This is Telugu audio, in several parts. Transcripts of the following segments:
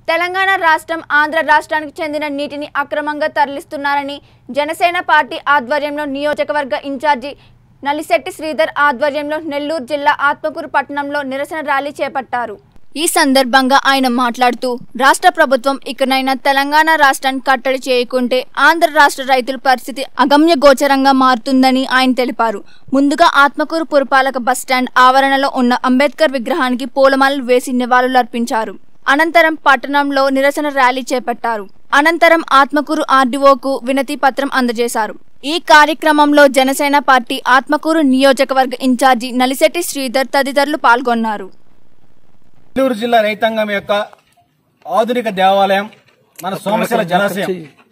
తెలంగాణ రాష్ట్రం ఆంధ్ర రాష్ట్రానికి చెందిన నీటిని అక్రమంగా తరలిస్తున్నారని జనసేన పార్టీ ఆధ్వర్యంలో నియోజకవర్గ ఇన్ఛార్జి నలిశెట్టి శ్రీధర్ ఆధ్వర్యంలో నెల్లూరు జిల్లా ఆత్మకూరు పట్టణంలో నిరసన ర్యాలీ చేపట్టారు ఈ సందర్భంగా ఆయన మాట్లాడుతూ రాష్ట్ర ప్రభుత్వం ఇకనైనా తెలంగాణ రాష్ట్రాన్ని కట్టడి చేయకుంటే ఆంధ్ర రాష్ట్ర రైతుల పరిస్థితి అగమ్య గోచరంగా మారుతుందని ఆయన తెలిపారు ముందుగా ఆత్మకూరు పురపాలక బస్టాండ్ ఆవరణలో ఉన్న అంబేద్కర్ విగ్రహానికి పూలమాలలు వేసి నివాళులర్పించారు అనంతరం పట్టణంలో నిరసన ర్యాలీ చేపట్టారు అనంతరం ఆత్మకూరు ఆర్డీఓకు వినతి పత్రం అందజేశారు ఈ కార్యక్రమంలో జనసేన పార్టీ ఆత్మకూరు నియోజకవర్గ ఇన్ఛార్జి నలిశెట్టి శ్రీధర్ తదితరులు పాల్గొన్నారు నెల్లూరు జిల్లా రైతాంగం యొక్క ఆధునిక దేవాలయం మన సోమశిల జలాశయం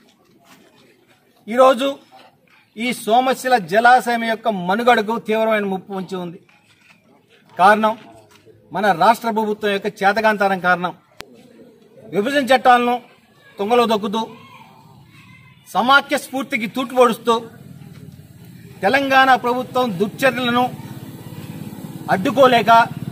ఈరోజు ఈ సోమశిల జలాశయం యొక్క మనుగడకు తీవ్రమైన ముప్పు ఉంచి ఉంది కారణం మన రాష్ట్ర ప్రభుత్వం యొక్క చేతకాంతరం కారణం విభజన చట్టాలను తుంగలో దొక్కుతూ సమాఖ్య స్ఫూర్తికి తూట్లు పొడుస్తూ తెలంగాణ ప్రభుత్వం దుశ్చర్యలను అడ్డుకోలేక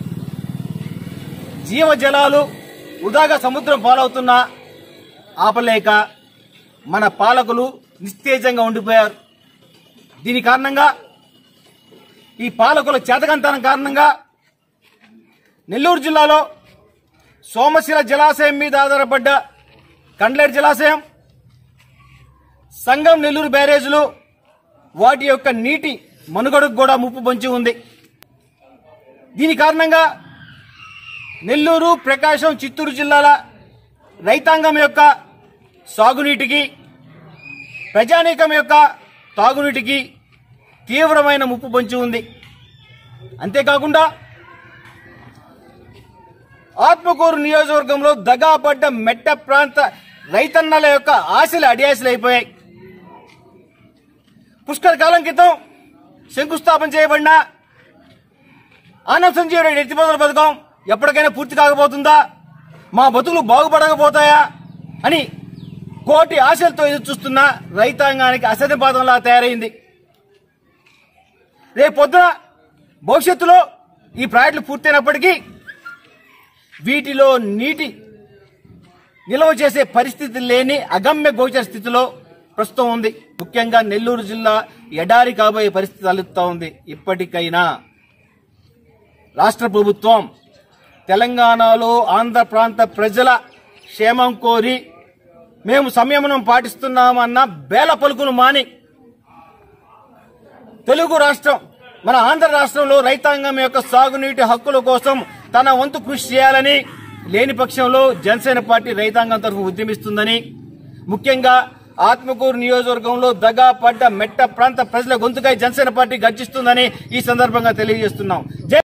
జీవజలాలు వృధాగా సముద్రం పాలవుతున్నా ఆపలేక మన పాలకులు నిస్తేజంగా ఉండిపోయారు దీని కారణంగా ఈ పాలకుల చేతకంతనం కారణంగా నెల్లూరు జిల్లాలో సోమశిల జలాశయం మీద ఆధారపడ్డ కండ్లేరు జలాశయం సంగం నెల్లూరు బ్యారేజీలు వాటి యొక్క నీటి మనుగడకు కూడా ముప్పు పొంచి ఉంది దీని కారణంగా నెల్లూరు ప్రకాశం చిత్తూరు జిల్లాల రైతాంగం యొక్క సాగునీటికి ప్రజానీకం యొక్క తాగునీటికి తీవ్రమైన ముప్పు పొంచి ఉంది అంతేకాకుండా ఆత్మకూరు నియోజకవర్గంలో దగాపడ్డ మెట్ట ప్రాంత రైతన్నల యొక్క ఆశలు అడియాశలు అయిపోయాయి పుష్కర కాలం క్రితం శంకుస్థాపన చేయబడిన ఆనంద్ సంజీవ్ రెడ్డి ఎత్తిపోతల పథకం ఎప్పటికైనా పూర్తి కాకపోతుందా మా బతుకులు బాగుపడకపోతాయా అని కోటి ఆశలతో ఎదురు చూస్తున్న రైతాంగానికి అసతిపాతంలా తయారైంది రేపు పొద్దున భవిష్యత్తులో ఈ ప్రాజెక్టులు పూర్తయినప్పటికీ వీటిలో నీటి నిల్వ చేసే పరిస్థితి లేని అగమ్య గోచర స్థితిలో ప్రస్తుతం ఉంది ముఖ్యంగా నెల్లూరు జిల్లా ఎడారి కాబోయే పరిస్థితి తలెత్తా ఉంది ఇప్పటికైనా రాష్ట్ర ప్రభుత్వం తెలంగాణలో ఆంధ్ర ప్రాంత ప్రజల క్షేమం కోరి మేము సంయమనం పాటిస్తున్నామన్న బేల పలుకులు మాని తెలుగు రాష్ట్రం మన ఆంధ్ర రాష్ట్రంలో రైతాంగం యొక్క సాగునీటి హక్కుల కోసం తన వంతు కృషి చేయాలని లేని పక్షంలో జనసేన పార్టీ రైతాంగం తరఫు ఉద్యమిస్తుందని ముఖ్యంగా ఆత్మకూరు నియోజకవర్గంలో దగా పడ్డ మెట్ట ప్రాంత ప్రజల గొంతుకై జనసేన పార్టీ గర్జిస్తుందని ఈ సందర్భంగా తెలియజేస్తున్నాం జై